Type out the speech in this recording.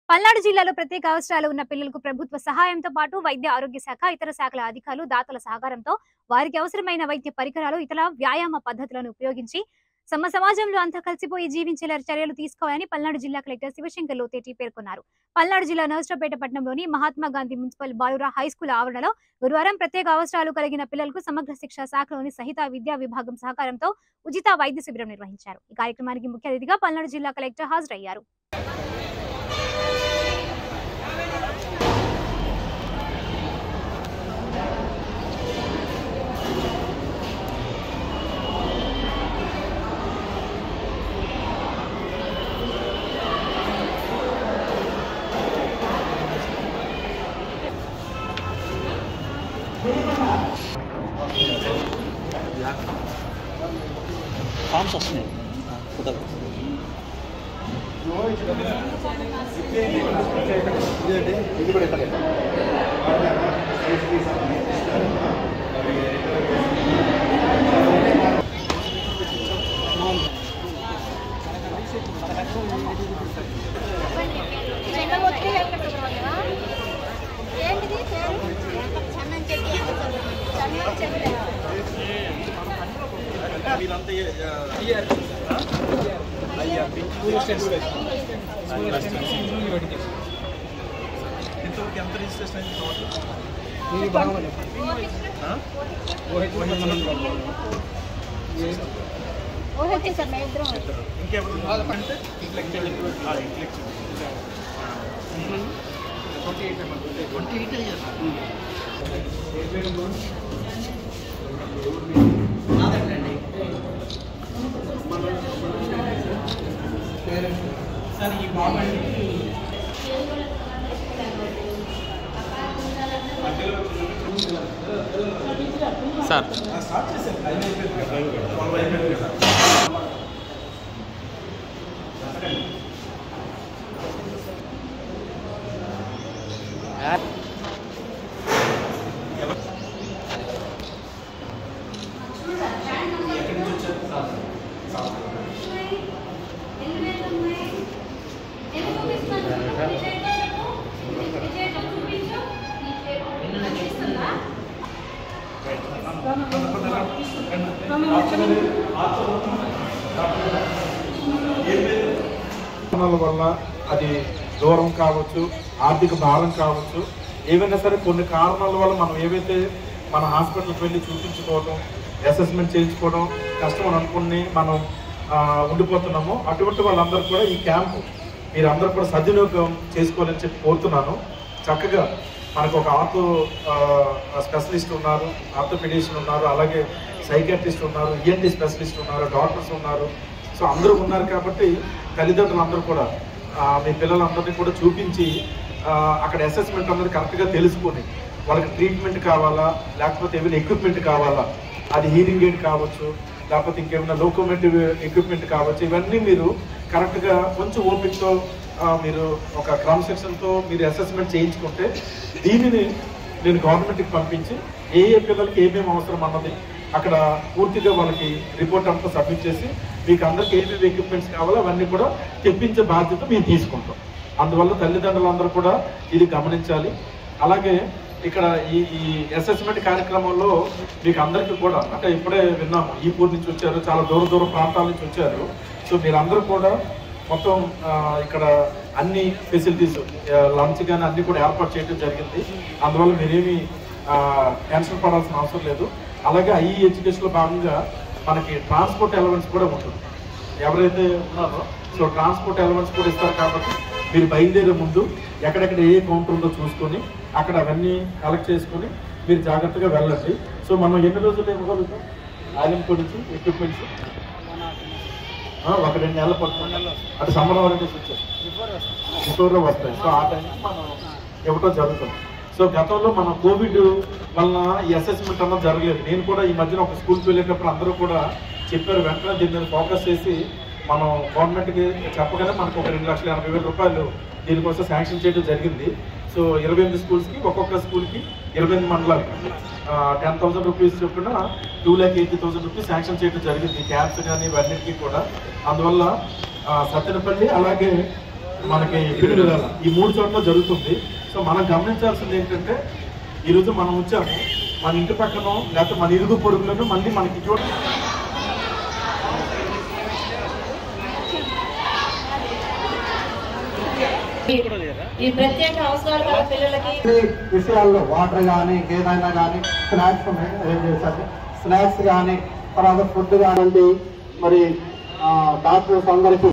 పల్నాడు జిల్లాలో ప్రత్యేక అవసరాలు ఉన్న పిల్లలకు ప్రభుత్వ సహాయంతో పాటు వైద్య ఆరోగ్య శాఖ ఇతర శాఖల అధికారులు దాతల సహకారంతో వారికి అవసరమైన వైద్య పరికరాలు ఇతర వ్యాయామ పద్ధతులను ఉపయోగించి సమ సమాజంలో అంతా కలిసిపోయి జీవించేలా చర్యలు తీసుకోవాలని పల్నాడు జిల్లా కలెక్టర్ శివశంకర్ లోతేటి పేర్కొన్నారు పల్నాడు జిల్లా నర్సరావుపేట పట్టణంలోని మహాత్మా గాంధీ మున్సిపల్ బాలుర హై స్కూల్ ఆవరణలో గురువారం ప్రత్యేక అవసరాలు కలిగిన పిల్లలకు సమగ్ర శిక్ష శాఖలోని సహిత విద్యా విభాగం సహకారంతో ఉచిత వైద్య శిబిరం నిర్వహించారు ఈ కార్యక్రమానికి ముఖ్య అతిథిగా పల్నాడు జిల్లా కలెక్టర్ హాజరయ్యారు ఫామ్స్ వస్తున్నాయి ఫోటో ఏంటిది పేరు చందన్ చెట్టి చందన్ చెట్టి ఇంతవరకు ఎంత రిజిస్ట్రేషన్ అయింది టోటల్ ఓకే సార్ మేము ఇద్దరం ఇంకెవరు అంటే intellectual intellectual twenty eight sir start చేశాను టైం అయిపోయింది కదా ట్వెల్వ్ అయిపోయింది కదా కారణాల వల్ల అది దూరం కావచ్చు ఆర్థిక భారం కావచ్చు ఏవైనా సరే కొన్ని కారణాల వల్ల మనం ఏవైతే మన హాస్పిటల్కి వెళ్ళి చూపించుకోవడం అసెస్మెంట్ చేయించుకోవడం కష్టం అని అనుకుని మనం ఆ, ఉండిపోతున్నామో అటువంటి వాళ్ళందరూ కూడా ఈ క్యాంపు మీరందరూ కూడా సద్వినియోగం చేసుకోవాలని చెప్పి కోరుతున్నాను చక్కగా మనకు ఒక ఆర్థో స్పెషలిస్ట్ ఉన్నారు ఆర్థోపెడిషన్ ఉన్నారు అలాగే సైకాట్రిస్ట్ ఉన్నారు ఈఎన్టీ స్పెషలిస్ట్ ఉన్నారు డాక్టర్స్ ఉన్నారు సో అందరూ ఉన్నారు కాబట్టి తల్లిదండ్రులు అందరూ కూడా ఆ, మీ పిల్లలందరినీ కూడా చూపించి ఆ, అక్కడ అసెస్మెంట్ అందరూ కరెక్ట్గా తెలుసుకొని వాళ్ళకి ట్రీట్మెంట్ కావాలా లేకపోతే ఏమైనా ఎక్విప్మెంట్ కావాలా అది హీరింగ్ ఎయిడ్ కావచ్చు లేకపోతే ఇంకేమైనా లోకోమేటివ్ ఎక్విప్మెంట్ కావచ్చు ఇవన్నీ మీరు కరెక్ట్గా కొంచెం ఓపికతో ఆ, మీరు ఒక క్రమశిక్షణతో మీరు అసెస్మెంట్ చేయించుకుంటే దీనిని నేను గవర్నమెంట్కి పంపించి ఏ ఏ పిల్లలకి ఏమేమి అవసరం అన్నది అక్కడ పూర్తిగా వాళ్ళకి రిపోర్ట్ అంతా సబ్మిట్ చేసి మీకు అందరికి ఏమేమి ఎక్విప్మెంట్స్ కావాలో అవన్నీ కూడా తెప్పించే బాధ్యత మేము తీసుకుంటాం అందువల్ల తల్లిదండ్రులందరూ కూడా ఇది గమనించాలి అలాగే ఇక్కడ ఈ ఈ అసెస్మెంట్ కార్యక్రమంలో మీకు అందరికీ కూడా అంటే ఇప్పుడే విన్నాము ఈ పూర్ నుంచి వచ్చారు చాలా దూర దూర ప్రాంతాల నుంచి వచ్చారు సో మీరందరూ కూడా మొత్తం ఆ, ఇక్కడ అన్ని ఫెసిలిటీస్ లంచ్ కానీ అన్ని కూడా ఏర్పాటు చేయడం జరిగింది అందువల్ల మీరేమి టెన్షన్ పడాల్సిన అవసరం లేదు అలాగే ఐఈ ఎడ్యుకేషన్లో భాగంగా మనకి ట్రాన్స్పోర్ట్ ఎలవెన్స్ కూడా ఉంటుంది ఎవరైతే ఉన్నారో సో ట్రాన్స్పోర్ట్ ఎలవెన్స్ కూడా ఇస్తారు కాబట్టి మీరు బయలుదేరే ముందు ఎక్కడెక్కడ ఏ కౌంటర్ ఉందో చూసుకొని అక్కడ అవన్నీ కలెక్ట్ చేసుకొని మీరు జాగ్రత్తగా వెళ్ళండి సో మనం ఎన్ని రోజులు ఇవ్వగలుగుతాం ఆలింపూర్ నుంచి ఎక్విప్మెంట్స్ ఆ, ఒక రెండు నెలలు పడుతుంది అటు సమ్మర్ హాలిడేస్ వచ్చాయి ఫిబ్రవరిలో వస్తాయి సో ఆ టైంకి మనం ఇవ్వటం జరుగుతుంది సో గతంలో మన కోవిడ్ వలన ఈ అసెస్మెంట్ అన్నది జరగలేదు నేను కూడా ఈ మధ్యన ఒక స్కూల్కి వెళ్ళేటప్పుడు అందరూ కూడా చెప్పారు వెంటనే దీని మీద ఫోకస్ చేసి మనం గవర్నమెంట్కి చెప్పగానే మనకు ఒక రెండు లక్షల ఎనభై వేల రూపాయలు దీనికోసం శాంక్షన్ చేయడం జరిగింది సో ఇరవై ఎనిమిది స్కూల్స్కి ఒక్కొక్క స్కూల్కి ఇరవై ఎనిమిది మండలాలకి టెన్ థౌసండ్ రూపీస్ చొప్పున two lakh eighty thousand rupees sanction చేయడం జరిగింది క్యాబ్స్ కానీ ఇవన్నిటికీ కూడా అందువల్ల ఆ, సత్తెనపల్లి అలాగే మనకి పిల్లల ఈ మూడు చోట్ల జరుగుతుంది సో మనం గమనించాల్సింది ఏంటంటే ఈరోజు మనం వచ్చాము మన ఇంటి పక్కన లేకపోతే మన ఇరుగు పొరుగులను మళ్ళీ మనకి ఇటువంటి ఈ ప్రత్యేక అవసరాలు గల పిల్లలకి విషయాల్లో వాటర్ కానీ ఇంకేదైనా కానీ స్నాక్స్ అరేంజ్ చేశారు స్నాక్స్ కానీ తర్వాత ఫుడ్ కానీ మరి డాక్టర్స్ అందరికీ